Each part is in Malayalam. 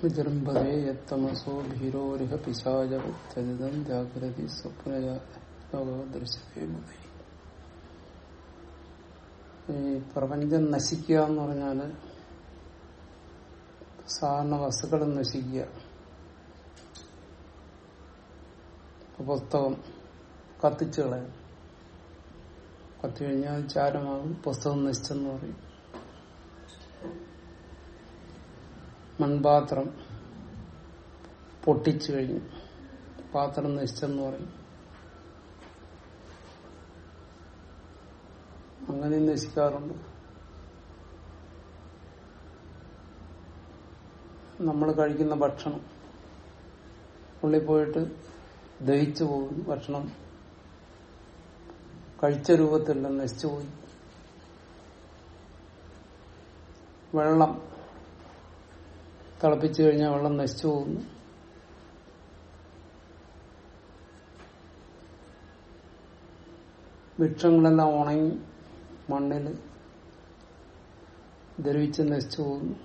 വിജൃംഭതേ യത്തമസോ ഭീരോരിഹ പിശാചരിതം ജാഗ്രതി സ്വപ്നദൃശ്യതേ മുതൽ ഈ പ്രപഞ്ചം നശിക്കുക എന്ന് പറഞ്ഞാല് സാധാരണ വസ്തുക്കൾ നശിക്കുക പുസ്തകം കത്തിച്ചു കളയാം കത്തി കഴിഞ്ഞാൽ ചാരമാകും പുസ്തകം നശിച്ചെന്ന് പറയും മൺപാത്രം പൊട്ടിച്ചു കഴിഞ്ഞു പാത്രം നശിച്ചെന്ന് പറയും അങ്ങനെ നശിക്കാറുണ്ട് നമ്മൾ കഴിക്കുന്ന ഭക്ഷണം ഉള്ളിൽ പോയിട്ട് ദഹിച്ചു പോകും ഭക്ഷണം കഴിച്ച രൂപത്തില്ല നശിച്ചു പോയി വെള്ളം തിളപ്പിച്ചു കഴിഞ്ഞാൽ വെള്ളം നശിച്ചു പോകുന്നു വൃക്ഷങ്ങളെല്ലാം ഉണങ്ങി മണ്ണിൽ ദ്രവിച്ച് നശിച്ചു പോകുന്നു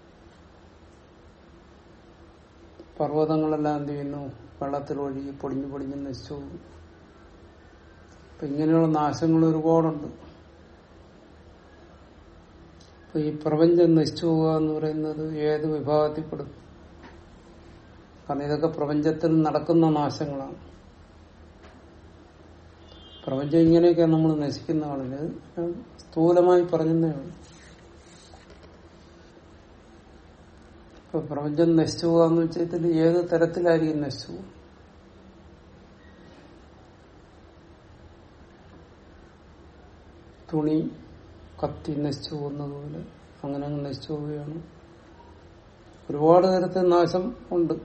പർവ്വതങ്ങളെല്ലാം എന്ത് ചെയ്യുന്നു വെള്ളത്തിൽ ഒഴുകി പൊടിഞ്ഞു പൊടിഞ്ഞ് നശിച്ചു പോകുന്നു അപ്പൊ ഇങ്ങനെയുള്ള നാശങ്ങൾ ഒരുപാടുണ്ട് അപ്പൊ ഈ പ്രപഞ്ചം നശിച്ചു പോകുക എന്ന് പറയുന്നത് ഏത് വിഭാഗത്തിൽപ്പെടും കാരണം ഇതൊക്കെ പ്രപഞ്ചത്തിൽ നടക്കുന്ന നാശങ്ങളാണ് പ്രപഞ്ചം ഇങ്ങനെയൊക്കെ നമ്മൾ നശിക്കുന്നതാണിത് സ്ഥൂലമായി പറഞ്ഞതേ ഉള്ളൂ ഇപ്പൊ പ്രപഞ്ചം നശിച്ചു പോകാന്ന് വെച്ചാൽ ഏത് തരത്തിലായിരിക്കും നശിച്ചു പോകും തുണി കത്തി നശിച്ചു പോകുന്നത് പോലെ അങ്ങനെ അങ്ങ് നശിച്ചു പോവുകയാണ് ഒരുപാട് തരത്തിൽ നാശം ഉണ്ട്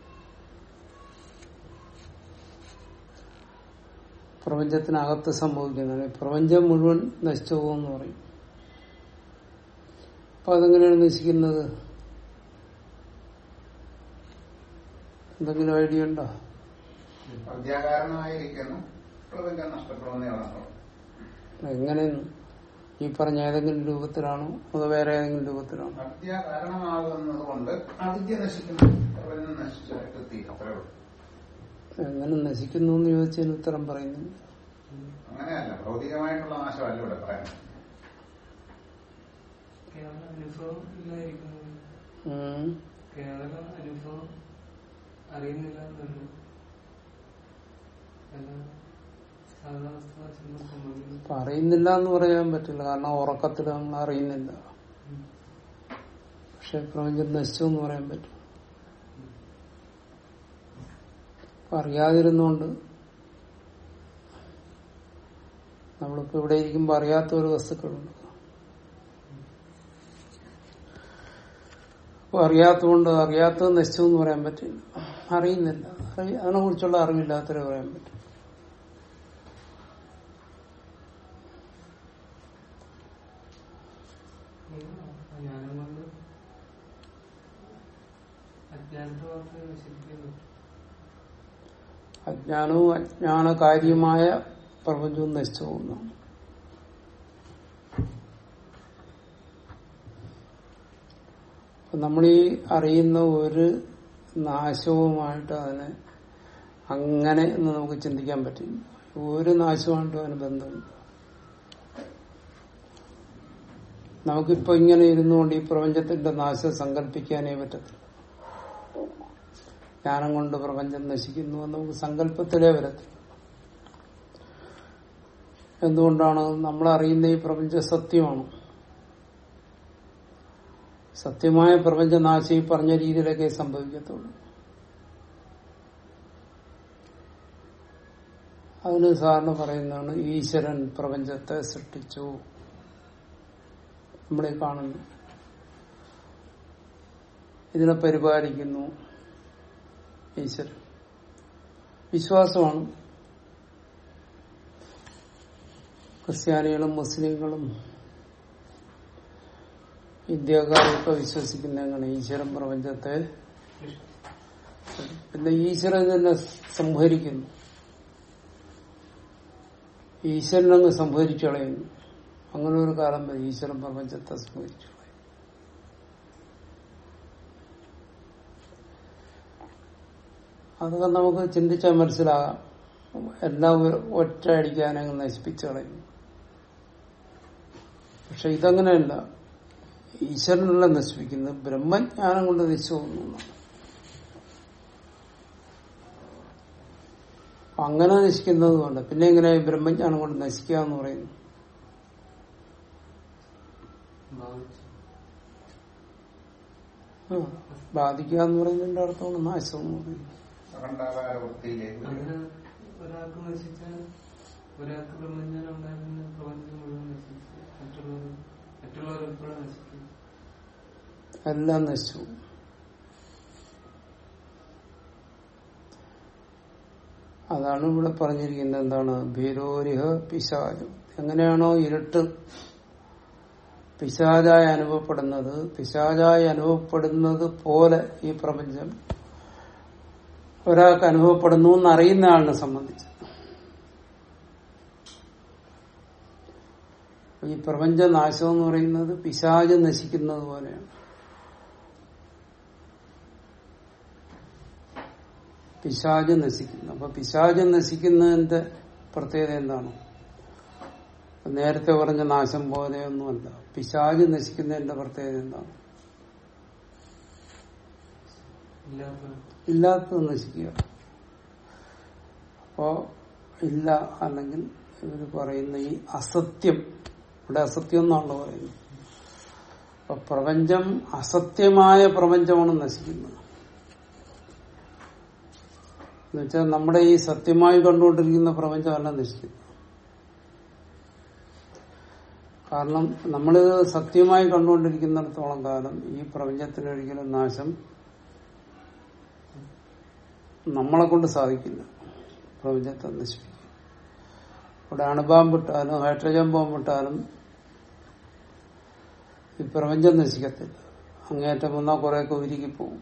പ്രപഞ്ചത്തിനകത്ത് സംഭവിക്കുന്നതാണ് പ്രപഞ്ചം മുഴുവൻ നശിച്ചു പോകുമെന്ന് പറയും അപ്പൊ അതെങ്ങനെയാണ് നശിക്കുന്നത് എന്തെങ്കിലും ഐഡിയ ഉണ്ടോ പ്രത്യാകാരണമായിരിക്കുന്നു പ്രപഞ്ചം നഷ്ടപ്പെടുന്നേ ഉള്ളൂ എങ്ങനെയെന്ന് ഈ പറഞ്ഞ ഏതെങ്കിലും രൂപത്തിലാണോ അതോ വേറെ ഏതെങ്കിലും രൂപത്തിലാണോ അവിദ്യ കാരണമാകുന്നത് കൊണ്ട് അവിദ്യ നശിക്കുന്നു പ്രപഞ്ചം നശിച്ചായിട്ട് തീരും അത്രേ ഉള്ളൂ എങ്ങനെ നശിക്കുന്നു എന്ന് ചോദിച്ചതിന് ഉത്തരം പറയുന്നില്ല അങ്ങനെയല്ല ഭൗതികമായിട്ടുള്ള നാശമല്ല ഇവിടെ പറയുന്നത് കേവല അനുഭവം ഇല്ലായിരിക്കുന്നു ഉം. കേവല അനുഭവം അറിയുന്നില്ല എന്നല്ലോ എല്ലാം സാധാവസ്ഥ സംഭവിക്കുന്നു അപ്പൊ അറിയുന്നില്ല എന്ന് പറയാൻ പറ്റില്ല കാരണം ഉറക്കത്തിൽ നമ്മൾ അറിയുന്നില്ല പക്ഷെ പ്രപഞ്ചം നശിച്ചു എന്ന് പറയാൻ പറ്റും അപ്പൊ അറിയാതിരുന്നുകൊണ്ട് നമ്മളിപ്പോ ഇവിടെ ഇരിക്കുമ്പോ അറിയാത്ത ഒരു വസ്തുക്കളുണ്ട് അപ്പൊ അറിയാത്തതുകൊണ്ട് അറിയാത്തത് നശിച്ചു എന്ന് പറയാൻ പറ്റില്ല അറിയുന്നില്ല അറിയ- അതിനെ കുറിച്ചുള്ള അറിവില്ലാത്തവരെ പറയാൻ പറ്റും ജ്ഞാനം കൊണ്ട് അജ്ഞാനത്തെ മാത്രമേ നശിപ്പിക്കുന്നു അജ്ഞാനവും അജ്ഞാനകാര്യമായ പ്രപഞ്ചവും നശിച്ചു പോകുന്നു നമ്മൾ ഈ അറിയുന്ന ഒരു നാശവുമായിട്ട് അതിനെ അങ്ങനെ എന്ന് നമുക്ക് ചിന്തിക്കാൻ പറ്റില്ല ഒരു നാശമായിട്ടും അതിന് ബന്ധമില്ല നമുക്കിപ്പോ ഇങ്ങനെ ഇരുന്നുകൊണ്ട് ഈ പ്രപഞ്ചത്തിന്റെ നാശം സങ്കല്പിക്കാനേ പറ്റത്തില്ല ജ്ഞാനം കൊണ്ട് പ്രപഞ്ചം നശിക്കുന്നു എന്ന് നമുക്ക് സങ്കല്പത്തിലേ വരത്തില്ല എന്തുകൊണ്ടാണ് നമ്മൾ അറിയുന്ന ഈ പ്രപഞ്ച സത്യമാണ് സത്യമായ പ്രപഞ്ചനാശം ഈ പറഞ്ഞ രീതിയിലൊക്കെ സംഭവിക്കത്തുള്ളൂ അതിന് സാറിന് പറയുന്നതാണ് ഈശ്വരൻ പ്രപഞ്ചത്തെ സൃഷ്ടിച്ചു നമ്മളെ കാണുന്നു ഇതിനെ പരിപാലിക്കുന്നു ഈശ്വരൻ വിശ്വാസമാണ് ക്രിസ്ത്യാനികളും മുസ്ലിങ്ങളും ഇന്ത്യക്കാരൊക്കെ വിശ്വസിക്കുന്ന എങ്ങനെ ഈശ്വരൻ പ്രപഞ്ചത്തെ പിന്നെ ഈശ്വരൻ തന്നെ സംഹരിക്കുന്നു ഈശ്വരൻ അങ്ങ് സംഹരിച്ചു കളയുന്നു അങ്ങനെ ഒരു കാലം വരെ ഈശ്വരൻ പ്രപഞ്ചത്തെ സംഹരിച്ചു കളയും അതൊക്കെ നമുക്ക് ചിന്തിച്ചാൽ മനസ്സിലാകാം എല്ലാം ഒരു ഒറ്റ അടിക്കാനങ്ങ് നശിപ്പിച്ചു കളയും പക്ഷെ ഇതങ്ങനെയല്ല ഈശ്വരനല്ല നശിപ്പിക്കുന്നത് ബ്രഹ്മജ്ഞാനം കൊണ്ട് നശിച്ചു പോകുന്നു അങ്ങനെ നശിക്കുന്നത് കൊണ്ട് പിന്നെ എങ്ങനെ ബ്രഹ്മജ്ഞാനം കൊണ്ട് നശിക്കുക എന്ന് പറയുന്നു ഭാവിച്ചു ആ, ബാധിക്കുക എന്ന് പറയുന്നതിന്റെ അർത്ഥമാണ് നാശം എന്ന് പറയുന്നത് അഖണ്ഡാകാര വൃത്തിയിലേക്ക് വരിക. അങ്ങനെ ഒരാൾക്ക് നശിച്ചാൽ ഒരാൾക്ക് ബ്രഹ്മജ്ഞാനം ഉണ്ടായിരുന്ന പ്രപഞ്ചം മുഴുവൻ നശിച്ചു മറ്റുള്ളവർ മറ്റുള്ളവർ എപ്പോഴും നശിക്കും എല്ലാം നശിച്ചു അതാണ് ഇവിടെ പറഞ്ഞിരിക്കുന്നത് എന്താണ് ഭീരോരിഹ പിശാചം എങ്ങനെയാണോ ഇരുട്ട് പിശാചായി അനുഭവപ്പെടുന്നത് പിശാചായി അനുഭവപ്പെടുന്നത് പോലെ ഈ പ്രപഞ്ചം ഒരാൾക്ക് അനുഭവപ്പെടുന്നു എന്നറിയുന്ന ആളിനെ സംബന്ധിച്ച് ഈ പ്രപഞ്ച നാശം എന്ന് പറയുന്നത് പിശാച് നശിക്കുന്നത് പോലെയാണ് പിശാച് നശിക്കുന്നു അപ്പൊ പിശാച് നശിക്കുന്നതിന്റെ പ്രത്യേകത എന്താണ് നേരത്തെ പറഞ്ഞ നാശം പോലെയൊന്നുമല്ല പിശാച് നശിക്കുന്നതിന്റെ പ്രത്യേകത എന്താണ് ഇല്ലാത്ത ഇല്ലാത്തത് നശിക്കുക അപ്പോ ഇല്ല അല്ലെങ്കിൽ ഇവര് പറയുന്ന ഈ അസത്യം ഇവിടെ അസത്യം എന്നാണല്ലോ പറയുന്നത് അപ്പൊ പ്രപഞ്ചം അസത്യമായ പ്രപഞ്ചമാണ് നശിക്കുന്നത് എന്നുവെച്ചാൽ നമ്മുടെ ഈ സത്യമായി കണ്ടുകൊണ്ടിരിക്കുന്ന പ്രപഞ്ചമല്ല നശിക്കുന്നത് കാരണം നമ്മൾ സത്യമായി കണ്ടുകൊണ്ടിരിക്കുന്നിടത്തോളം കാലം ഈ പ്രപഞ്ചത്തിന് ഒരിക്കലും നാശം നമ്മളെ കൊണ്ട് സാധിക്കില്ല പ്രപഞ്ചത്തെ നശിപ്പിക്കും ഇവിടെ അണുബാമ്പിട്ടാലും ഹൈഡ്രജൻ ബോംബിട്ടാലും ഈ പ്രപഞ്ചം നശിക്കത്തില്ല അങ്ങേറ്റം വന്നാൽ കുറെയൊക്കെ ഉരുകി പോകും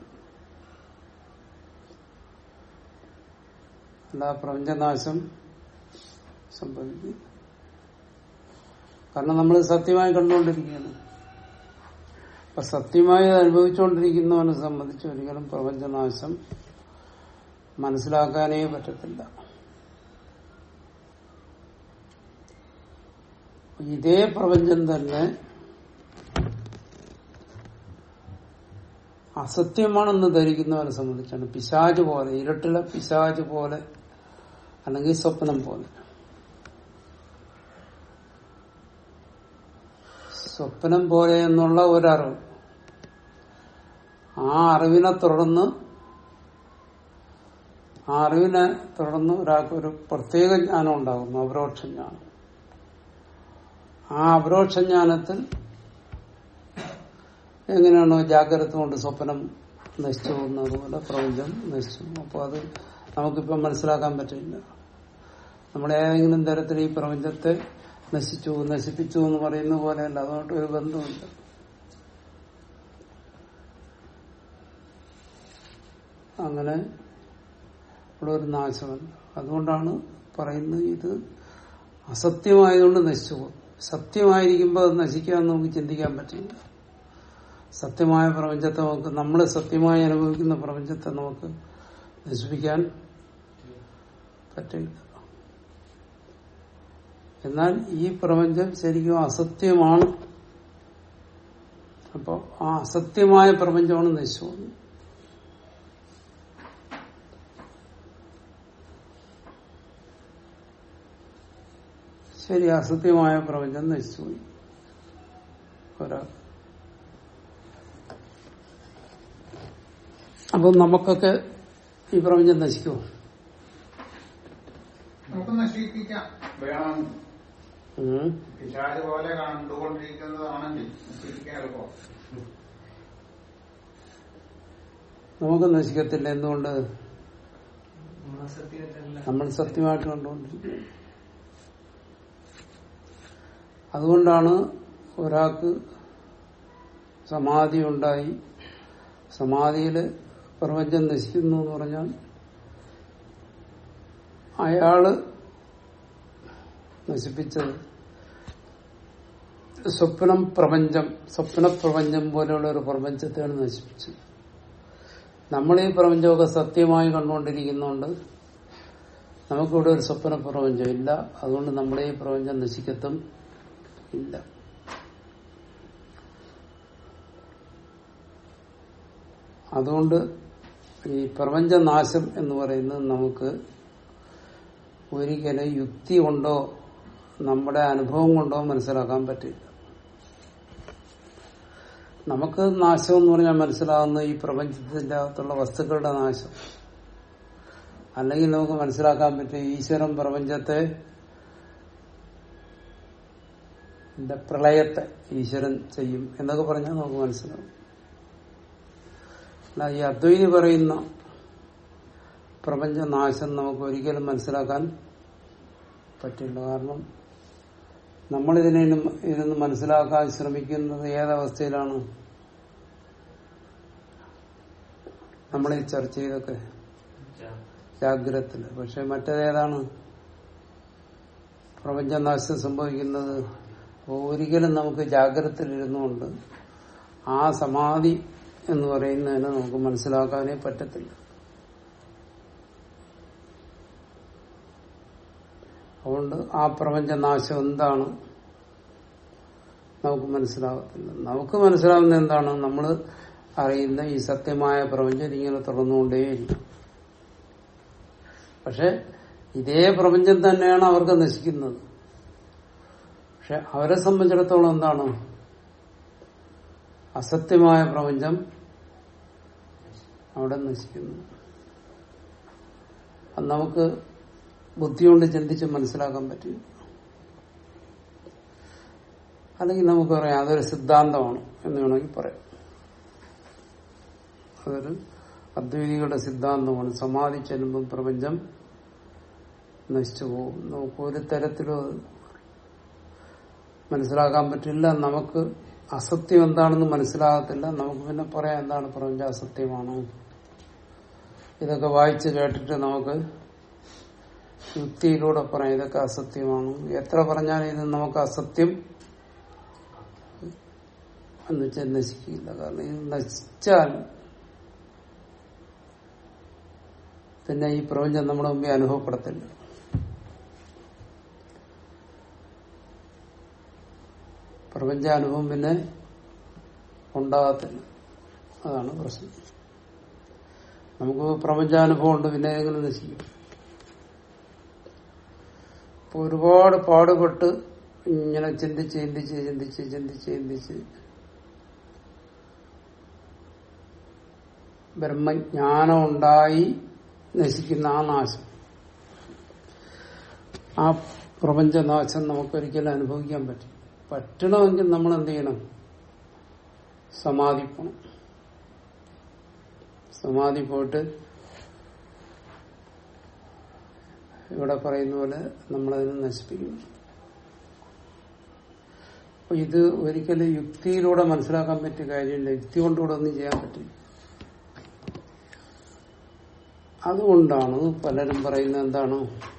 അല്ല പ്രപഞ്ചനാശം സംഭവിക്കും കാരണം നമ്മൾ സത്യമായി കണ്ടുകൊണ്ടിരിക്കുകയാണ് അപ്പൊ സത്യമായി അത് അനുഭവിച്ചുകൊണ്ടിരിക്കുന്നവനെ സംബന്ധിച്ച് ഒരിക്കലും പ്രപഞ്ചനാശം മനസ്സിലാക്കാനേ പറ്റത്തില്ല ഇതേ പ്രപഞ്ചം തന്നെ അസത്യമാണെന്ന് ധരിക്കുന്നവരെ സംബന്ധിച്ചാണ് പിശാജ് പോലെ ഇരട്ടിലെ പിശാജ് പോലെ അല്ലെങ്കിൽ സ്വപ്നം പോലെ സ്വപ്നം പോലെ എന്നുള്ള ഒരറിവ് ആ അറിവിനെ തുടർന്ന് ആ അറിവിനെ തുടർന്ന് ഒരാൾക്ക് ഒരു പ്രത്യേക ജ്ഞാനം ഉണ്ടാകുന്നു അപരോക്ഷ ജ്ഞാനം ആ അപരോക്ഷ ജ്ഞാനത്തിൽ എങ്ങനെയാണോ ജാഗ്രത കൊണ്ട് സ്വപ്നം നശിച്ചു പോകുന്നത് പോലെ പ്രപഞ്ചം നശിച്ചു അപ്പോൾ അത് നമുക്കിപ്പം മനസ്സിലാക്കാൻ പറ്റില്ല നമ്മുടെ ഏതെങ്കിലും തരത്തിൽ ഈ പ്രപഞ്ചത്തെ നശിച്ചു നശിപ്പിച്ചു എന്ന് പറയുന്ന പോലെയല്ല അതുകൊണ്ട് ഒരു ബന്ധമില്ല അങ്ങനെ ഇവിടെ ഒരു നാശമല്ല അതുകൊണ്ടാണ് പറയുന്നത് ഇത് അസത്യമായതുകൊണ്ട് നശിച്ചു പോകും സത്യമായിരിക്കുമ്പോൾ അത് നശിക്കാമെന്ന് നമുക്ക് ചിന്തിക്കാൻ പറ്റില്ല സത്യമായ പ്രപഞ്ചത്തെ നമുക്ക് നമ്മൾ സത്യമായി അനുഭവിക്കുന്ന പ്രപഞ്ചത്തെ നമുക്ക് നശിപ്പിക്കാൻ പറ്റില്ല എന്നാൽ ഈ പ്രപഞ്ചം ശരിക്കും അസത്യമാണ് അപ്പോൾ ആ അസത്യമായ പ്രപഞ്ചമാണ് നശിച്ചു പോകുന്നത് ശരി അസത്യമായ പ്രപഞ്ചം നശിച്ചുപോയി ഒരാൾ അപ്പൊ നമുക്കൊക്കെ ഈ പ്രപഞ്ചം നശിക്കുമോ നമുക്ക് നശിപ്പിക്കാം വേണം ഉം. പിശാച് പോലെ കണ്ടുകൊണ്ടിരിക്കുന്നതാണെങ്കിൽ നശിപ്പിക്കാൻ എളുപ്പം നമുക്ക് നശിക്കത്തില്ല എന്തുകൊണ്ട് സത്യമായിട്ടല്ല നമ്മൾ സത്യമായിട്ട് കണ്ടുകൊണ്ടിരിക്കുന്നത് അതുകൊണ്ടാണ് ഒരാൾക്ക് സമാധി ഉണ്ടായി സമാധിയിൽ പ്രപഞ്ചം നശിക്കുന്നു എന്ന് പറഞ്ഞാൽ അയാള് നശിപ്പിച്ചത് സ്വപ്നം പ്രപഞ്ചം സ്വപ്ന പ്രപഞ്ചം പോലെയുള്ള ഒരു പ്രപഞ്ചത്തെയാണ് നശിപ്പിച്ചത് നമ്മൾ ഈ പ്രപഞ്ചമൊക്കെ സത്യമായി കണ്ടുകൊണ്ടിരിക്കുന്നതുകൊണ്ട് നമുക്കിവിടെ ഒരു സ്വപ്ന പ്രപഞ്ചം ഇല്ല അതുകൊണ്ട് നമ്മളെ ഈ പ്രപഞ്ചം നശിക്കത്തും ഇല്ല അതുകൊണ്ട് ഈ പ്രപഞ്ചനാശം എന്ന് പറയുന്നത് നമുക്ക് ഒരിക്കലും യുക്തി കൊണ്ടോ നമ്മുടെ അനുഭവം കൊണ്ടോ മനസ്സിലാക്കാൻ പറ്റില്ല നമുക്ക് നാശം എന്ന് പറഞ്ഞാൽ മനസ്സിലാകുന്ന ഈ പ്രപഞ്ചത്തിന്റെ അകത്തുള്ള വസ്തുക്കളുടെ നാശം അല്ലെങ്കിൽ നമുക്ക് മനസ്സിലാക്കാൻ പറ്റും ഈശ്വരൻ പ്രപഞ്ചത്തെ ന്റെ പ്രളയത്തെ ഈശ്വരൻ ചെയ്യും എന്നൊക്കെ പറഞ്ഞാൽ നമുക്ക് മനസ്സിലാവും അല്ല ഈ അദ്വൈതി പറയുന്ന പ്രപഞ്ചനാശം നമുക്ക് ഒരിക്കലും മനസ്സിലാക്കാൻ പറ്റില്ല കാരണം നമ്മളിതിനെ ഇരുന്ന് മനസ്സിലാക്കാൻ ശ്രമിക്കുന്നത് ഏതവസ്ഥയിലാണ് നമ്മൾ ഈ ചർച്ച ചെയ്തൊക്കെ ജാഗ്രതത്തില് പക്ഷെ മറ്റേതേതാണ് പ്രപഞ്ചനാശം സംഭവിക്കുന്നത് ഒരിക്കലും നമുക്ക് ജാഗ്രതത്തിലിരുന്നുകൊണ്ട് ആ സമാധി എന്ന് പറയുന്നതിനെ നമുക്ക് മനസ്സിലാക്കാനേ പറ്റത്തില്ല അതുകൊണ്ട് ആ പ്രപഞ്ചനാശം എന്താണ് നമുക്ക് മനസ്സിലാകത്തില്ല നമുക്ക് മനസ്സിലാവുന്ന എന്താണ് നമ്മൾ അറിയുന്ന ഈ സത്യമായ പ്രപഞ്ചം ഇങ്ങനെ തുറന്നുകൊണ്ടേയിരിക്കും പക്ഷെ ഇതേ പ്രപഞ്ചം തന്നെയാണ് അവർക്ക് നശിക്കുന്നത് പക്ഷെ അവരെ സംബന്ധിച്ചിടത്തോളം എന്താണ് അസത്യമായ പ്രപഞ്ചം അവിടെ നശിക്കുന്നു അത് നമുക്ക് ബുദ്ധി കൊണ്ട് ചിന്തിച്ച് മനസ്സിലാക്കാൻ പറ്റില്ല അല്ലെങ്കിൽ നമുക്ക് പറയാം അതൊരു സിദ്ധാന്തമാണ് എന്ന് വേണമെങ്കിൽ പറയാം അതൊരു അദ്വൈതികളുടെ സിദ്ധാന്തമാണ് സമാധി ചെല്ലുമ്പോൾ പ്രപഞ്ചം നശിച്ചു പോകും നമുക്ക് ഒരു തരത്തിലും അത് മനസ്സിലാക്കാൻ പറ്റില്ല നമുക്ക് അസത്യം എന്താണെന്ന് മനസ്സിലാകത്തില്ല നമുക്ക് പിന്നെ പറയാം എന്താണ് പ്രപഞ്ചം അസത്യമാണോ ഇതൊക്കെ വായിച്ച് കേട്ടിട്ട് നമുക്ക് യുക്തിയിലൂടെ പറയാം ഇതൊക്കെ അസത്യമാണ് എത്ര പറഞ്ഞാലും ഇത് നമുക്ക് അസത്യം എന്ന് വെച്ചാൽ നശിക്കില്ല കാരണം ഇത് നശിച്ചാൽ പിന്നെ ഈ പ്രപഞ്ചം നമ്മുടെ മുമ്പിൽ അനുഭവപ്പെടത്തില്ല പ്രപഞ്ചാനുഭവം പിന്നെ ഉണ്ടാകത്തില്ല അതാണ് പ്രശ്നം നമുക്ക് പ്രപഞ്ചാനുഭവം ഉണ്ട് പിന്നെ എങ്ങനെ നശിക്കും ഇപ്പൊ ഒരുപാട് പാടുപെട്ട് ഇങ്ങനെ ചിന്തിച്ച് ചിന്തിച്ച് ചിന്തിച്ച് ചിന്തിച്ച് ചിന്തിച്ച് ബ്രഹ്മജ്ഞാനം ഉണ്ടായി നശിക്കുന്ന ആ നാശം ആ പ്രപഞ്ചനാശം നമുക്കൊരിക്കലും അനുഭവിക്കാൻ പറ്റും പറ്റണമെങ്കിൽ നമ്മൾ എന്ത് ചെയ്യണം സമാധി പോണം സമാധി പോയിട്ട് ഇവിടെ പറയുന്ന പോലെ നമ്മളതിനെ നശിപ്പിക്കുന്നു അപ്പൊ ഇത് ഒരിക്കലും യുക്തിയിലൂടെ മനസ്സിലാക്കാൻ പറ്റിയ കാര്യമില്ല യുക്തി കൊണ്ടുകൂടെ ഒന്നും ചെയ്യാൻ പറ്റില്ല അതുകൊണ്ടാണ് പലരും പറയുന്നത് എന്താണ്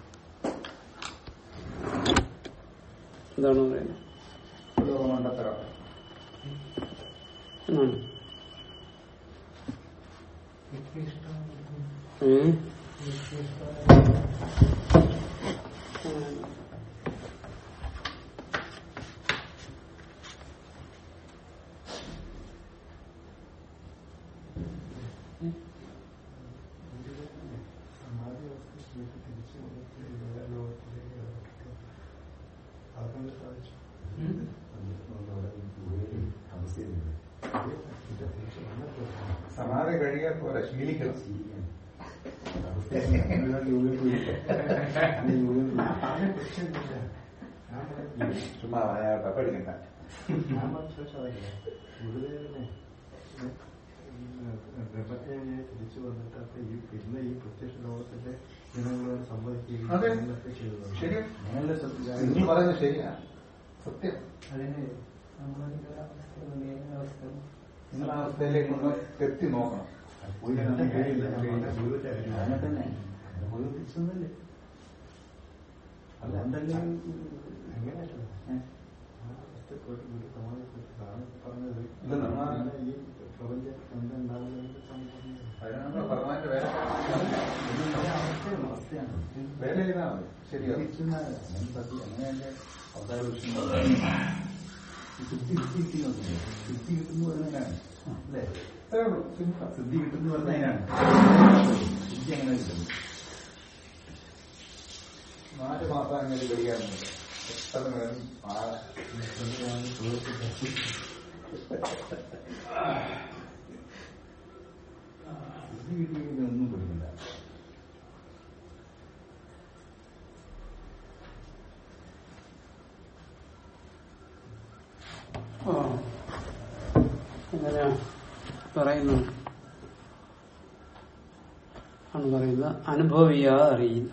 എന്താണ് പറയുന്നത് ഇതൊക്കെ മണ്ടത്തരം എന്നാണ് എനിക്ക് ഇഷ്ടമാണ് ഏ? എനിക്ക് ഇഷ്ടമാണ് സമാധി കഴിയാൻ പോലെ ശീലിക്കണം ചുമ്മാ അയാളുടെ പഠിക്കണ്ട ബ്രഹ്മജ്ഞാനിയെ തിരിച്ചു വന്നിട്ട് അപ്പൊ ഈ പിന്നെ ഈ പ്രത്യക്ഷ ലോകത്തിന്റെ ജനങ്ങളോട് സംവദിക്കുകയും അതെ. എന്നൊക്കെ ചെയ്തതാണ്. ശരി അങ്ങനെയല്ല സത്യം. നിങ്ങൾ പറയുന്നത് ശരിയാ സത്യം അതിന് നമ്മളതിന്റെ അവസ്ഥ ഏത് അവസ്ഥ നിങ്ങൾ ആ അവസ്ഥയിലേക്ക് ഒന്ന് എത്തി നോക്കണം പോയി കാണാൻ കഴിയില്ല. അതിന്റെ ജീവിതത്തെ അറിയില്ല. അങ്ങനെ തന്നെ പോയി തിരിച്ചു വന്നില്ലേ? അതുകൊണ്ടല്ലേ എങ്ങനെയല്ല ആ അവസ്ഥപ്പെട്ട് ഒരു സമാധിപ്പെട്ട് അതാണ് പറഞ്ഞത് ഇത് നമ്മ- അങ്ങനെ ഈ പ്രപഞ്ചം എന്തുണ്ടാകുന്നതിന്റെ സംഭവം അതിനാണ് ശരിയോ ഇരിക്കുന്ന അങ്ങനെ സത്യം അങ്ങനെ എന്റെ അവതാര വിഷയം സിദ്ധി കിട്ടി കിട്ടുന്നു സിദ്ധി കിട്ടുന്നു പറഞ്ഞാണ് അല്ലേ അത്രേ ഉള്ളൂ സിമ്പിൾ സിദ്ധി കിട്ടുന്നു പറഞ്ഞതിനാണ് സിദ്ധി അങ്ങനെ കിട്ടുന്നു നാല് മാസം അങ്ങനെ പഠിക്കാറുണ്ട് എത്ര നേരം പാടാ സിദ്ധി കിട്ടിയെങ്കിൽ ഒന്നും പഠിക്കണ്ട ആ. അങ്ങനെയാ പറയുന്നു ആണ് പറയുന്നത് അനുഭവിയാതെ അറിയില്ല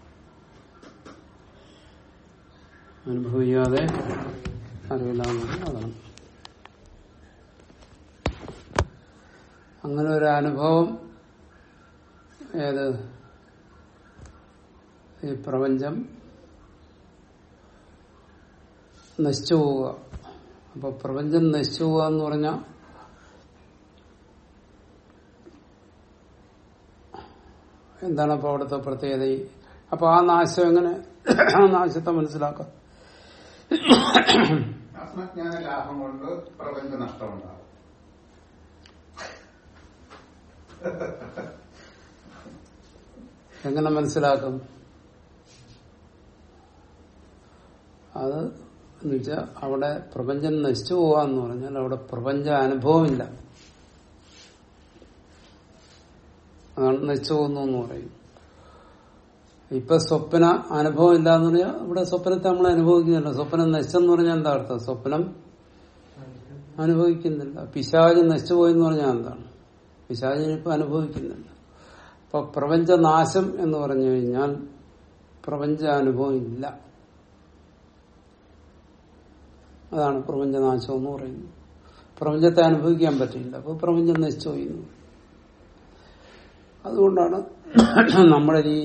അനുഭവിയാതെ അറിയില്ല എന്നാണ് അതാണ് അങ്ങനെ ഒരു അനുഭവം ഏത് ഈ പ്രപഞ്ചം നശിച്ചു പോവുക അപ്പൊ പ്രപഞ്ചം നശിച്ചു പോവുക എന്ന് പറഞ്ഞാൽ എന്താണ് അപ്പൊ അവിടുത്തെ പ്രത്യേകത ഈ- അപ്പൊ ആ നാശം എങ്ങനെ ആ നാശത്തെ മനസ്സിലാക്കാം ആത്മജ്ഞാന ലാഭം കൊണ്ട് പ്രപഞ്ച നഷ്ടമുണ്ടാകും എങ്ങനെ മനസ്സിലാക്കും അത് എന്നുവെച്ചാൽ അവിടെ പ്രപഞ്ചം നശിച്ചു പോവാന്ന് പറഞ്ഞാൽ അവിടെ പ്രപഞ്ച അനുഭവമില്ല അതാണ് നശിച്ചു പോകുന്നു എന്ന് പറയും ഇപ്പൊ സ്വപ്ന അനുഭവം ഇല്ല എന്ന് പറഞ്ഞാൽ ഇവിടെ സ്വപ്നത്തെ നമ്മൾ അനുഭവിക്കുന്നില്ല സ്വപ്നം നശിച്ചെന്ന് പറഞ്ഞാൽ എന്താ അർത്ഥം സ്വപ്നം അനുഭവിക്കുന്നില്ല പിശാജ് നശിച്ചുപോയി എന്ന് പറഞ്ഞാൽ എന്താണ് പിശാചിനിപ്പോ അനുഭവിക്കുന്നില്ല അപ്പൊ പ്രപഞ്ചനാശം എന്ന് പറഞ്ഞു കഴിഞ്ഞാൽ പ്രപഞ്ചാനുഭവം ഇല്ല അതാണ് പ്രപഞ്ചനാശം എന്ന് പറയുന്നത് പ്രപഞ്ചത്തെ അനുഭവിക്കാൻ പറ്റില്ല അപ്പൊ പ്രപഞ്ചം നശിച്ചു പോയി എന്ന് പറയും. അതുകൊണ്ടാണ് നമ്മുടെ ഈ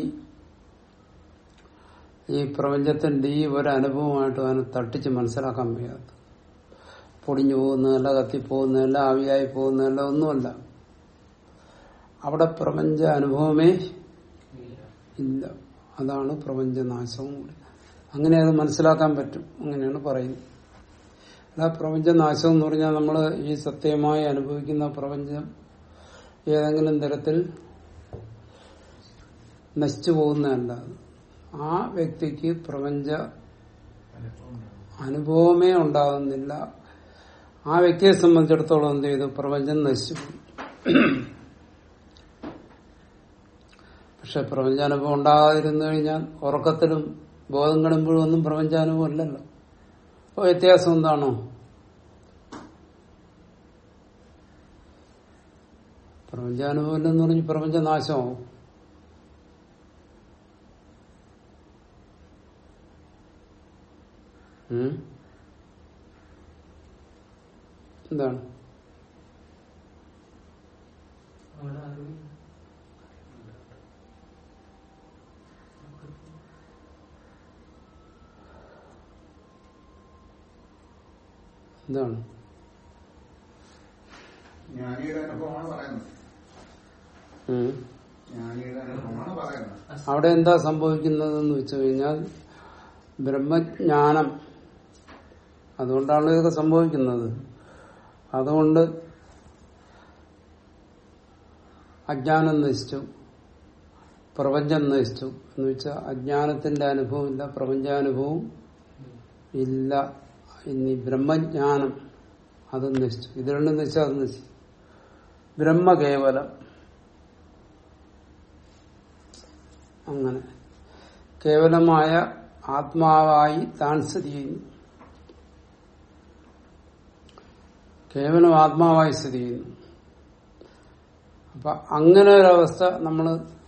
ഈ പ്രപഞ്ചത്തിന്റെ ഈ ഒരു അനുഭവമായിട്ട് അതിനെ തട്ടിച്ച് മനസ്സിലാക്കാൻ വയ്യാത്ത പൊടിഞ്ഞു പോകുന്നതല്ല കത്തിപ്പോകുന്നതല്ല ആവിയായി പോകുന്നതല്ല ഒന്നുമല്ല അവിടെ പ്രപഞ്ച അനുഭവമേ ഇല്ല അതാണ് പ്രപഞ്ചനാശവും കൂടി അങ്ങനെ അത് മനസ്സിലാക്കാൻ പറ്റും അങ്ങനെയാണ് പറയുന്നത് അല്ല പ്രപഞ്ചനാശം എന്ന് പറഞ്ഞാൽ നമ്മൾ ഈ സത്യമായി അനുഭവിക്കുന്ന പ്രപഞ്ചം ഏതെങ്കിലും തരത്തിൽ നശിച്ചു പോകുന്നതല്ല അത്. ആ വ്യക്തിക്ക് പ്രപഞ്ച അനുഭവമേ ഉണ്ടാകുന്നില്ല ആ വ്യക്തിയെ സംബന്ധിച്ചിടത്തോളം എന്ത് ചെയ്തു പ്രപഞ്ചം നശിച്ചു പോയി. പക്ഷെ പ്രപഞ്ചാനുഭവം ഉണ്ടാകാതിരുന്നു കഴിഞ്ഞാൽ ഉറക്കത്തിലും ബോധം കടുമ്പോഴും ഒന്നും പ്രപഞ്ചാനുഭവം ഇല്ലല്ലോ അപ്പൊ വ്യത്യാസം എന്താണോ പ്രപഞ്ചാനുഭവം ഇല്ലെന്ന് പറഞ്ഞ് പ്രപഞ്ചനാശമാവും ഉം? എന്താണ് അവിടെ അറിവില്ല എന്താണ് ജ്ഞാനിയുടെ അനുഭവമാണ് പറയുന്നത് ഉം. ജ്ഞാനിയുടെ അനുഭവമാണ് പറയുന്നത് അവിടെ എന്താ സംഭവിക്കുന്നതെന്ന് വെച്ചു കഴിഞ്ഞാൽ ബ്രഹ്മജ്ഞാനം അതുകൊണ്ടാണ് ഇതൊക്കെ സംഭവിക്കുന്നത് അതുകൊണ്ട് അജ്ഞാനം നശിച്ചു പ്രപഞ്ചം നശിച്ചു എന്ന് വെച്ചാൽ അജ്ഞാനത്തിന്റെ അനുഭവം ഇല്ല പ്രപഞ്ചാനുഭവം ഇല്ല ഇനി ബ്രഹ്മജ്ഞാനം അത് നശിച്ചു ഇത് രണ്ടും നശിച്ചാൽ അത് നശിച്ചു ബ്രഹ്മകേവലം അങ്ങനെ കേവലമായ ആത്മാവായി താൻ സ്ഥിതി ചെയ്യുന്നു കേവലം ആത്മാവായി സ്ഥിതി ചെയ്യുന്നു അപ്പൊ അങ്ങനെ ഒരവസ്ഥ നമ്മൾ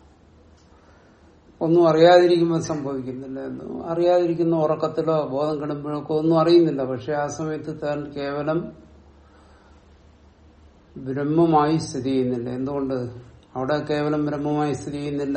ഒന്നും അറിയാതിരിക്കുമ്പോൾ സംഭവിക്കുന്നില്ല എന്ന് അറിയാതിരിക്കുന്ന ഉറക്കത്തിലോ ബോധം കിടുമ്പോഴൊക്കെ ഒന്നും അറിയുന്നില്ല പക്ഷെ ആ സമയത്ത് താൻ കേവലം ബ്രഹ്മമായി സ്ഥിതി ചെയ്യുന്നില്ല എന്തുകൊണ്ട് അവിടെ കേവലം ബ്രഹ്മമായി സ്ഥിതി ചെയ്യുന്നില്ല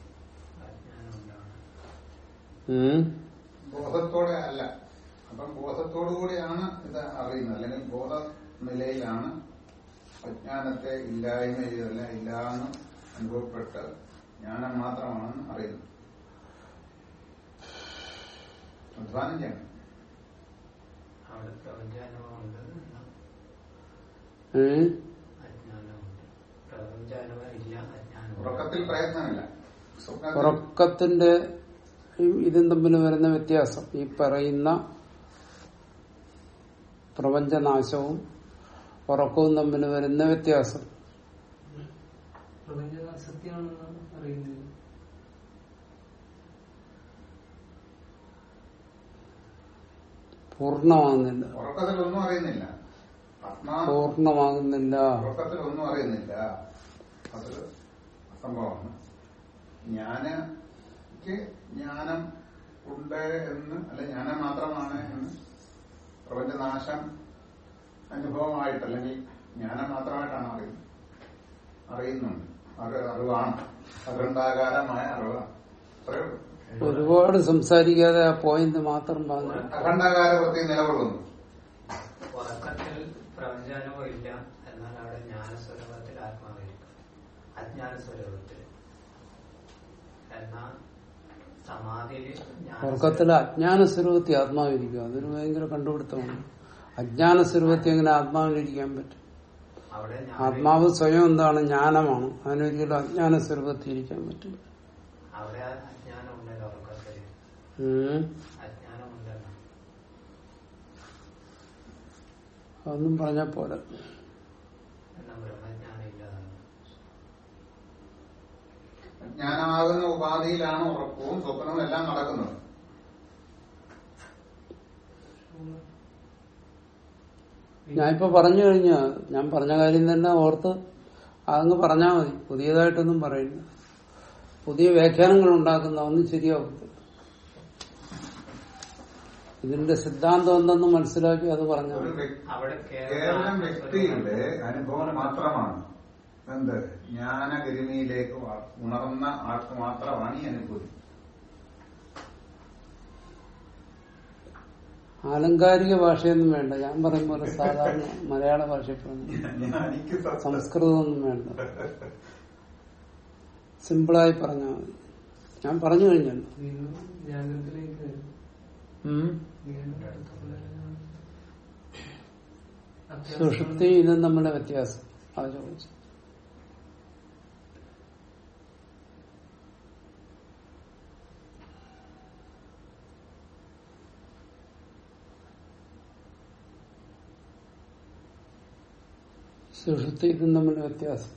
ഉം ബോധത്തോടെ അല്ല അപ്പം ബോധത്തോടു കൂടിയാണ് ഇത് അറിയുന്നത് അല്ലെങ്കിൽ ബോധ നിലയിലാണ് അജ്ഞാനത്തെ ഇല്ലായ്മ ചെയ്തല്ല ഇല്ലാന്ന് അനുഭവപ്പെട്ട് ജ്ഞാനം മാത്രമാണെന്ന് അറിയുന്നത് അധ്വാനം ചെയ്യണം അവിടെ പ്രപഞ്ചാനുഭവമുണ്ട് എന്നാ ഏ അജ്ഞാനമുണ്ട് പ്രപഞ്ചാനുഭവം ഇല്ല അജ്ഞാനമുണ്ട് ഉറക്കത്തിൽ പ്രയത്നമില്ല സ്വപ്നത്തിൽ ഉറക്കത്തിന്റെ ഈ- ഇതും തമ്മിൽ വരുന്ന വ്യത്യാസം ഈ പറയുന്ന പ്രപഞ്ചനാശവും ഉറക്കവും തമ്മിൽ വരുന്ന വ്യത്യാസം പ്രപഞ്ചം അസത്യമാണെന്നാണ് അറിയുന്നത് പൂർണ്ണമാകുന്നില്ല ഉറക്കത്തിൽ ഒന്നും അറിയുന്നില്ല ആത്മാ പൂർണ്ണമാകുന്നില്ല ഉറക്കത്തിൽ ഒന്നും അറിയുന്നില്ല അതൊരു സംഭവമാണ് ജ്ഞാനക്ക് ജ്ഞാനം ഉണ്ട് എന്ന് അല്ലെ ജ്ഞാനം മാത്രമാണ് എന്ന് പ്രപഞ്ചനാശം അനുഭവമായിട്ട് അല്ലെങ്കിൽ ജ്ഞാനം മാത്രമായിട്ടാണ് അറിയുന്നത് അറിയുന്നുണ്ട് അത് അറിവാണ് അഖണ്ഡാകാരമായ അറിവാണ് അത്രയേ ഉള്ളൂ ഒരുപാട് സംസാരിക്കാതെ ആ പോയിന്റ് മാത്രം പറഞ്ഞു അഖണ്ഡാകാര വൃത്തി നിലകൊള്ളുന്നു ഉറക്കത്തിൽ പ്രപഞ്ചാനുഭവം ഇല്ല എന്നാൽ അവിടെ ജ്ഞാനസ്വരൂപത്തിൽ ആത്മാവിരിക്കും അജ്ഞാന സ്വരൂപത്തിൽ എന്നാൽ സമാധിയിൽ ജ്ഞാന ഉറക്കത്തിലെ അജ്ഞാന സ്വരൂപത്തിൽ ആത്മാവിരിക്കുക അതൊരു ഭയങ്കര കണ്ടുപിടുത്തമാണ് അജ്ഞാന സ്വരൂപത്തിൽ എങ്ങനെ ആത്മാവിനിരിക്കാൻ പറ്റും അവിടെ ജ്ഞാന- ആത്മാവ് സ്വയം എന്താണ് ജ്ഞാനമാണ് അതിനൊരിക്കലും അജ്ഞാന സ്വരൂപത്തിൽ ഇരിക്കാൻ പറ്റും അവിടെ അജ്ഞാനം ഉണ്ടല്ലോ ഉറക്കത്തിൽ ഉം. അജ്ഞാനം ഉണ്ടല്ലോ അതൊന്നും പറഞ്ഞ പോലെ എന്നാൽ ബ്രഹ്മജ്ഞാനം ഇല്ലാതാണ് ജ്ഞാനമാകുന്ന ഉപാധിയിലാണ് ഉറക്കവും സ്വപ്നവും എല്ലാം നടക്കുന്നത് ഞാനിപ്പോ പറഞ്ഞു കഴിഞ്ഞ ഞാൻ പറഞ്ഞ കാര്യം തന്നെ ഓർത്ത് അതങ്ങ് പറഞ്ഞാൽ മതി പുതിയതായിട്ടൊന്നും പറയില്ല പുതിയ വ്യാഖ്യാനങ്ങൾ ഉണ്ടാക്കുന്ന ഒന്നും ശരിയാവും ഇതിന്റെ സിദ്ധാന്തം എന്തെന്ന് മനസ്സിലാക്കി അത് പറഞ്ഞാൽ ഒരു മതി. വ്യക്തി അവിടെ കേവലം വ്യക്തിയുടെ അനുഭവം മാത്രമാണ് എന്ത് ജ്ഞാനഗരിമയിലേക്ക് വ- ഉണർന്ന ആൾക്ക് മാത്രമാണ് ഈ അനുഭൂതി ആലങ്കാരിക ഭാഷയൊന്നും വേണ്ട ഞാൻ പറയും പോലെ സാധാരണ മലയാള ഭാഷയിൽ പറഞ്ഞു ജ്ഞാനിക്ക് സത്ത. സംസ്കൃതമൊന്നും വേണ്ട സിമ്പിളായി പറഞ്ഞാൽ മതി ഞാൻ പറഞ്ഞു കഴിഞ്ഞല്ലോ വീണ്ടും ജാഗ്രതത്തിലേക്ക് വരും ഉം. വീണ്ടും അടുത്തുള്ള അത്യാവശ്യം സുഷുപ്തി ഇതും തമ്മിലെ വ്യത്യാസം അത് ചോദിച്ചു സുഷുപ്തി ഇതും തമ്മിലെ വ്യത്യാസം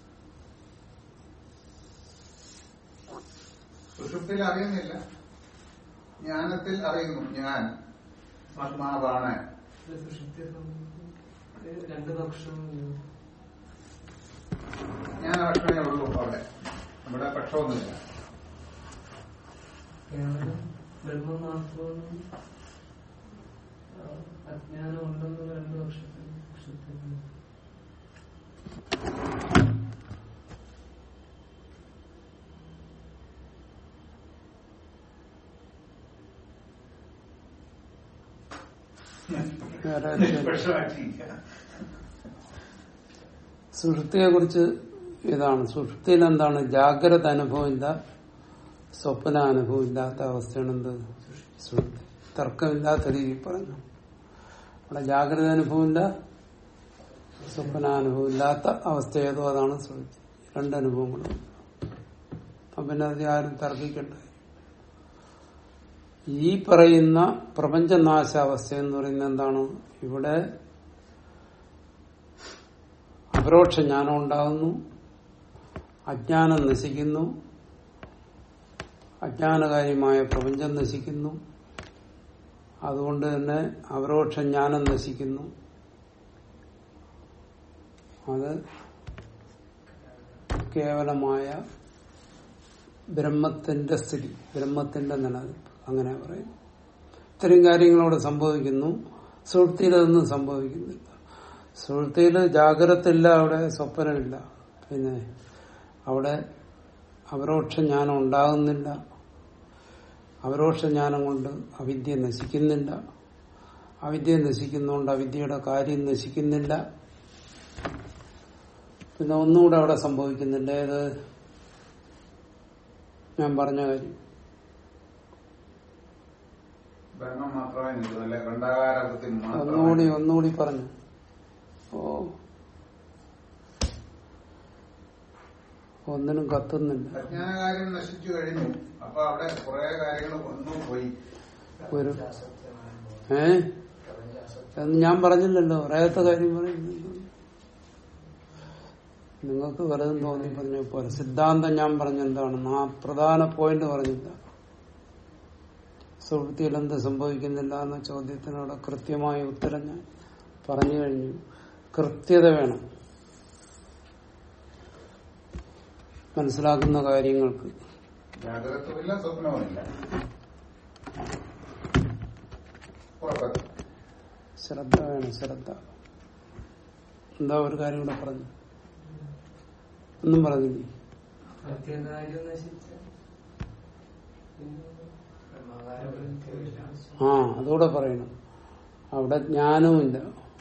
സുഷുപ്തിയിൽ അറിയുന്നില്ല ജ്ഞാനത്തിൽ അറിയുന്നു ഞാൻ ആത്മാവാണ് സുഷുപ്തിയെ സംബന്ധിച്ച് രണ്ട് പക്ഷവും ജ്ഞാനപക്ഷമേ ഉള്ളൂ അവിടെ നമ്മുടെ പക്ഷമൊന്നുമില്ല കേവലം ബ്രഹ്മം മാത്രമെന്നും ആ, അജ്ഞാനം ഉണ്ടെന്നുള്ള രണ്ട് പക്ഷത്തിൽ പക്ഷത്തിൽ വേറെ പക്ഷമായിട്ടില്ല സുഷുപ്തിയെ കുറിച്ച് ഇതാണ് സുഷുപ്തിയിൽ എന്താണ് ജാഗ്രത അനുഭവമില്ല സ്വപ്ന അനുഭവം ഇല്ലാത്ത അവസ്ഥയാണ് എന്ത് സുഷുപ്തി തർക്കമില്ലാത്ത രീതിയിൽ പറഞ്ഞു അവിടെ ജാഗ്രത അനുഭവമില്ല സ്വപ്നാനുഭവം ഇല്ലാത്ത അവസ്ഥ ഏതോ അതാണ് സുഷുപ്തി രണ്ടനുഭവങ്ങളും അപ്പൊ പിന്നെ അത് ആരും തർക്കിക്കണ്ട ഈ പറയുന്ന പ്രപഞ്ചനാശാവസ്ഥ എന്ന് പറയുന്നത് എന്താണ് ഇവിടെ അപരോക്ഷ ജ്ഞാനം ഉണ്ടാകുന്നു അജ്ഞാനം നശിക്കുന്നു അജ്ഞാനകാര്യമായ പ്രപഞ്ചം നശിക്കുന്നു അതുകൊണ്ട് തന്നെ അപരോക്ഷ ജ്ഞാനം നശിക്കുന്നു അത് കേവലമായ ബ്രഹ്മത്തിന്റെ സ്ഥിതി ബ്രഹ്മത്തിന്റെ നിലനിൽപ്പ് അങ്ങനെ പറയും ഇത്തരം കാര്യങ്ങളവിടെ സംഭവിക്കുന്നു സുഹൃത്തിയിൽ അതൊന്നും സംഭവിക്കുന്നില്ല സുഹൃത്തിയിൽ ജാഗ്രതയില്ല അവിടെ സ്വപ്നമില്ല പിന്നെ അവിടെ അപരോക്ഷ ജ്ഞാനം ഉണ്ടാകുന്നില്ല അപരോക്ഷ ജ്ഞാനം കൊണ്ട് അവിദ്യ നശിക്കുന്നില്ല അവിദ്യ നശിക്കുന്നതുകൊണ്ട് അവിദ്യയുടെ കാര്യം നശിക്കുന്നില്ല പിന്നെ ഒന്നുകൂടെ അവിടെ സംഭവിക്കുന്നില്ല ഏത് ഞാൻ പറഞ്ഞ കാര്യം ബ്രഹ്മം മാത്രമേ നിൽക്കൂ അല്ലെ ഖണ്ഡാകാരത്തിൽ ഒന്നുകൂടി മാത്രമേ ഒന്നുകൂടി പറഞ്ഞു ഓ ഒന്നിനും കത്തുന്നില്ല അജ്ഞാനകാര്യം നശിച്ചു കഴിഞ്ഞു അപ്പൊ അവിടെ കുറെ കാര്യങ്ങൾ ഒന്നും പോയി ഒരു ഏ എന്ന് ഞാൻ പറഞ്ഞില്ലല്ലോ പറയാത്ത കാര്യം പറയുന്നില്ല നിങ്ങൾക്ക് വെറുതെ തോന്നി പറഞ്ഞ പോലെ സിദ്ധാന്തം ഞാൻ പറഞ്ഞെന്താണെന്ന് ആ പ്രധാന പോയിന്റ് പറഞ്ഞില്ല സുഹൃത്തിയിൽ എന്ത് സംഭവിക്കുന്നില്ല എന്ന ചോദ്യത്തിനോട് കൃത്യമായ ഉത്തരം ഞാൻ പറഞ്ഞു കഴിഞ്ഞു കൃത്യത വേണം മനസ്സിലാക്കുന്ന കാര്യങ്ങൾക്ക് ജാഗ്രതവുമില്ല സ്വപ്നവുമില്ല ഉറപ്പ്. ശ്രദ്ധ വേണം ശ്രദ്ധ എന്താ ഒരു കാര്യം കൂടെ പറഞ്ഞു ഒന്നും പറഞ്ഞില്ലേ പ്രത്യേകാര്യം നശിച്ച ആ അതുകൂടെ പറയണം അവിടെ ജ്ഞാനവുമില്ല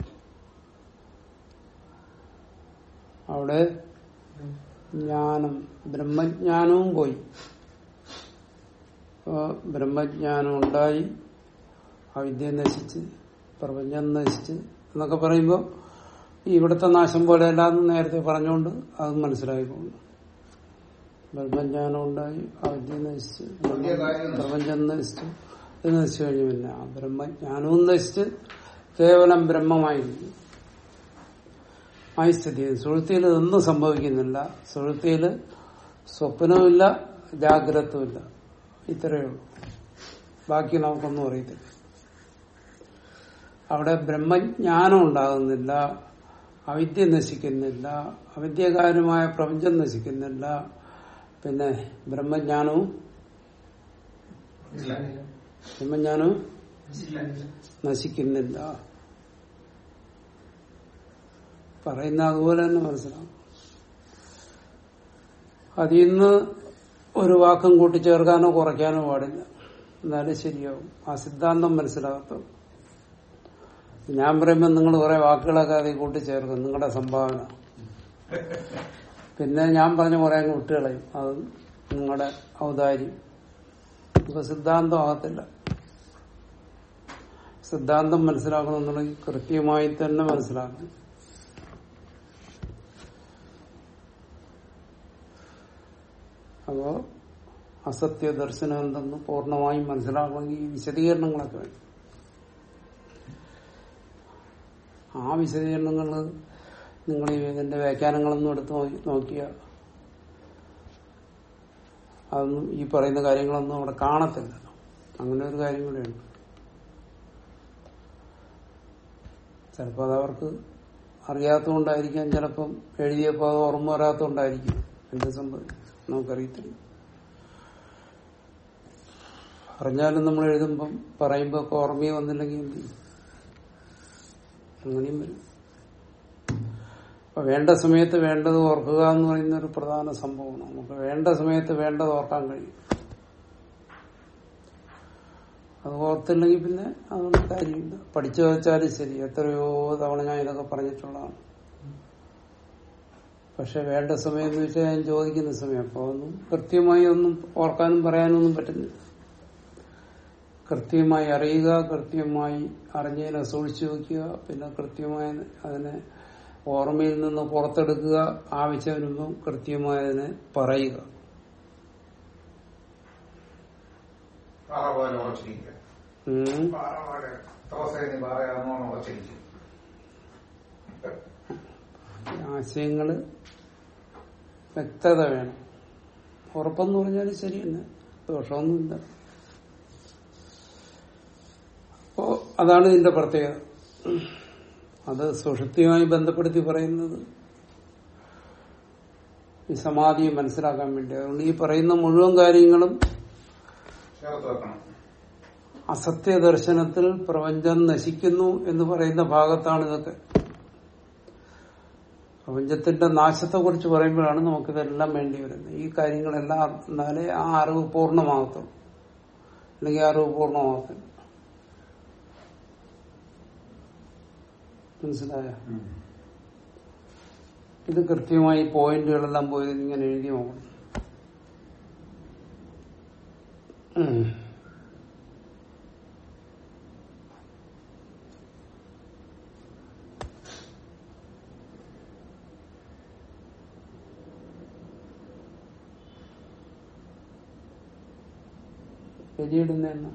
അവിടെ ജ്ഞാനം ബ്രഹ്മജ്ഞാനവും പോയി അപ്പോ ബ്രഹ്മജ്ഞാനം ഉണ്ടായി അവിദ്യ നശിച്ച് പ്രപഞ്ചം നശിച്ച് എന്നൊക്കെ പറയുമ്പോൾ ഇവിടുത്തെ നാശം പോലെയല്ല എന്ന് നേരത്തെ പറഞ്ഞുകൊണ്ട് അത് മനസ്സിലായി പോകുന്നു ബ്രഹ്മജ്ഞാനം ഉണ്ടായി അവിദ്യ നശിച്ച് വലിയ കാര്യം നശിച്ചു. പ്രപഞ്ചം നശിച്ചു ഇത് നശിച്ചു കഴിഞ്ഞു പിന്നെ ആ ബ്രഹ്മജ്ഞാനവും നശിച്ച് കേവലം ബ്രഹ്മമായിരിക്കും ആയി സ്ഥിതി ചെയ്യുന്നു. സുഹൃത്തിയിൽ ഇതൊന്നും സംഭവിക്കുന്നില്ല സുഹൃത്തിയിൽ സ്വപ്നവുമില്ല ജാഗ്രതവുമില്ല ഇത്രയേ ഉള്ളൂ ബാക്കി നമുക്കൊന്നും അറിയത്തില്ല അവിടെ ബ്രഹ്മജ്ഞാനം ഉണ്ടാകുന്നില്ല അവിദ്യ നശിക്കുന്നില്ല അവിദ്യകാരമായ പ്രപഞ്ചം നശിക്കുന്നില്ല പിന്നെ ബ്രഹ്മജ്ഞാനവും ഇല്ല. ബ്രഹ്മജ്ഞാനവും നശിക്കുന്നില്ല പറയുന്ന അതുപോലെ തന്നെ മനസ്സിലാവും അതിൽ നിന്ന് ഒരു വാക്കും കൂട്ടിച്ചേർക്കാനോ കുറയ്ക്കാനോ പാടില്ല എന്നാലേ ശരിയാവും ആ സിദ്ധാന്തം മനസ്സിലാകത്തുള്ളൂ ഞാൻ പറയുമ്പോൾ നിങ്ങൾ കുറെ വാക്കുകളൊക്കെ അതിൽ കൂട്ടിച്ചേർക്കും നിങ്ങളുടെ സംഭാവന പിന്നെ ഞാൻ പറഞ്ഞ കുറെ അങ്ങ് വിട്ടുകളയും അത് നിങ്ങളുടെ ഔദാര്യം ഇപ്പൊ സിദ്ധാന്തം ആകത്തില്ല സിദ്ധാന്തം മനസ്സിലാക്കണമെന്നുണ്ടെങ്കിൽ കൃത്യമായി തന്നെ മനസ്സിലാക്കണം അപ്പോ അസത്യ ദർശനം എന്തെന്ന് പൂർണ്ണമായും മനസ്സിലാക്കണമെങ്കിൽ ഈ വിശദീകരണങ്ങളൊക്കെ വേണം ആ വിശദീകരണങ്ങൾ നിങ്ങൾ ഈ ഇതിന്റെ വ്യാഖ്യാനങ്ങളൊന്നും എടുത്ത് നോക്കി- നോക്കിയാൽ അതൊന്നും ഈ പറയുന്ന കാര്യങ്ങളൊന്നും അവിടെ കാണത്തില്ല അങ്ങനെ ഒരു കാര്യം കൂടെയുണ്ട് ചിലപ്പോൾ അത് അവർക്ക് അറിയാത്തതുകൊണ്ടായിരിക്കാം ചിലപ്പം എഴുതിയപ്പോൾ അത് ഓർമ്മ വരാത്തതുകൊണ്ടായിരിക്കും എന്ത് സംഭവിക്കും നമുക്കറിയത്തില്ല അറിഞ്ഞാലും നമ്മൾ എഴുതുമ്പം പറയുമ്പോ ഒക്കെ ഓർമ്മയെ വന്നില്ലെങ്കിൽ എന്ത് ചെയ്യും അങ്ങനെയും വരും അപ്പൊ വേണ്ട സമയത്ത് വേണ്ടത് ഓർക്കുക എന്ന് പറയുന്ന ഒരു പ്രധാന സംഭവമാണ് നമുക്ക് വേണ്ട സമയത്ത് വേണ്ടത് ഓർക്കാൻ കഴിയും അത് ഓർത്തില്ലെങ്കിൽ പിന്നെ അതൊന്നും കാര്യമില്ല പഠിച്ചു വെച്ചാലും ശരി എത്രയോ തവണ ഞാൻ ഇതൊക്കെ പറഞ്ഞിട്ടുള്ളതാണ് പക്ഷെ വേണ്ട സമയം എന്ന് വെച്ചാൽ ഞാൻ ചോദിക്കുന്ന സമയം അപ്പൊ ഒന്നും കൃത്യമായി ഒന്നും ഓർക്കാനും പറയാനും ഒന്നും പറ്റുന്നില്ല കൃത്യമായി അറിയുക കൃത്യമായി അറിഞ്ഞതിനെ സൂക്ഷിച്ചു വെക്കുക പിന്നെ കൃത്യമായി അതിനെ ഓർമ്മയിൽ നിന്ന് പുറത്തെടുക്കുക ആവശ്യം വരുമ്പം കൃത്യമായി അതിനെ പറയുക പാറ പോലെ ഉറച്ചിരിക്കുക ഉം. പാറ പോലെ തോസേനി പാറയാണെന്നോണം ഉറച്ചിരിക്കും ആശയങ്ങള് വ്യക്തത വേണം ഉറപ്പെന്ന് പറഞ്ഞാൽ ശരി തന്നെ ദോഷമൊന്നുമില്ല അപ്പോ അതാണ് ഇതിന്റെ പ്രത്യേകത അത് സുഷുപ്തിയുമായി ബന്ധപ്പെടുത്തി പറയുന്നത് ഈ സമാധിയെ മനസ്സിലാക്കാൻ വേണ്ടി അതുകൊണ്ട് ഈ പറയുന്ന മുഴുവൻ കാര്യങ്ങളും ചേർത്ത് വെക്കണം അസത്യ ദർശനത്തിൽ പ്രപഞ്ചം നശിക്കുന്നു എന്ന് പറയുന്ന ഭാഗത്താണ് ഇതൊക്കെ പ്രപഞ്ചത്തിന്റെ നാശത്തെ കുറിച്ച് പറയുമ്പോഴാണ് നമുക്കിതെല്ലാം വേണ്ടി വരുന്നത് ഈ കാര്യങ്ങളെല്ലാം എന്നാലേ ആ അറിവ് പൂർണ്ണമാകത്തുള്ളൂ അല്ലെങ്കിൽ ആ അറിവ് പൂർണ്ണമാകത്തില്ല മനസ്സിലായ ഇത് കൃത്യമായി പോയിന്റുകളെല്ലാം പോയി ഇങ്ങനെ എഴുതി നോക്കണം ഉം. ബലിയിടുന്ന എന്നാ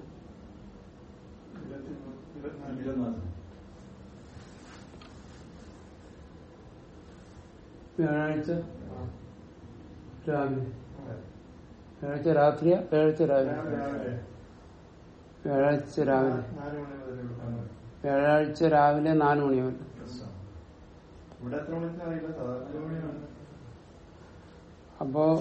ഇരുപത്തിനാല് വ്യാഴാഴ്ച രാവിലെ വ്യാഴാഴ്ച രാത്രിയാ വ്യാഴാഴ്ച രാവിലെ വ്യാഴാഴ്ച രാവിലെ വ്യാഴാഴ്ച രാവിലെ നാല് മണി മുതൽ ഇവിടെ എത്ര മണിക്ക് അറിയില്ല സാധാരണ മണിയാണ് അപ്പോ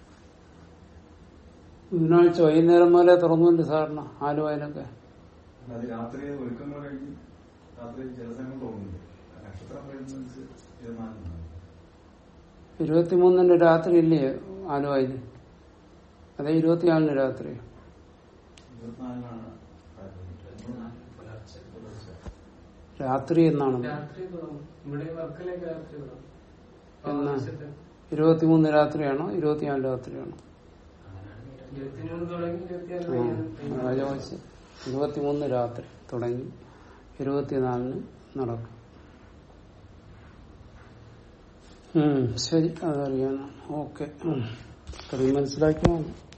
ബുധനാഴ്ച വൈകുന്നേരം മുതലേ തുറന്നുണ്ട് സാറിന് ആലുവയിലൊക്കെ അത് രാത്രി ഒരുക്കങ്ങൾ കഴിഞ്ഞ് രാത്രി ചില സമയം തോന്നുന്നുണ്ട് നക്ഷത്രം വരുന്നത് ഇരുപത്തിനാലിനാണ് ഇരുപത്തിമൂന്നിന് രാത്രി ഇല്ലേ ആലുവയില് അതെ ഇരുപത്തിനാലിന് രാത്രി ഇരുപത്തിനാലിനാണ് പുലർച്ചെ പുലർച്ചെ രാത്രി എന്നാണ് രാത്രി തുടങ്ങും ഇവിടെ വർക്കിലേക്ക് രാത്രി തുടങ്ങും എന്നാ? ആവശ്യത്തിന്. ഇരുപത്തിമൂന്ന് രാത്രിയാണോ ഇരുപത്തിനാല് രാത്രിയാണോ അങ്ങനെയാണ് ഇരുപത്തിമൂന്ന് തുടങ്ങി ഇരുപത്തിയാറ് ആ, കഴിയാൻ അതാ ചോദിച്ചത് ഇരുപത്തിമൂന്ന് രാത്രി തുടങ്ങി ഇരുപത്തിനാലിന് നടക്കും ഉം, ശരി അതറിയാനാണ് ഓക്കെ ഇത്രയും മനസ്സിലാക്കിയാൽ മതി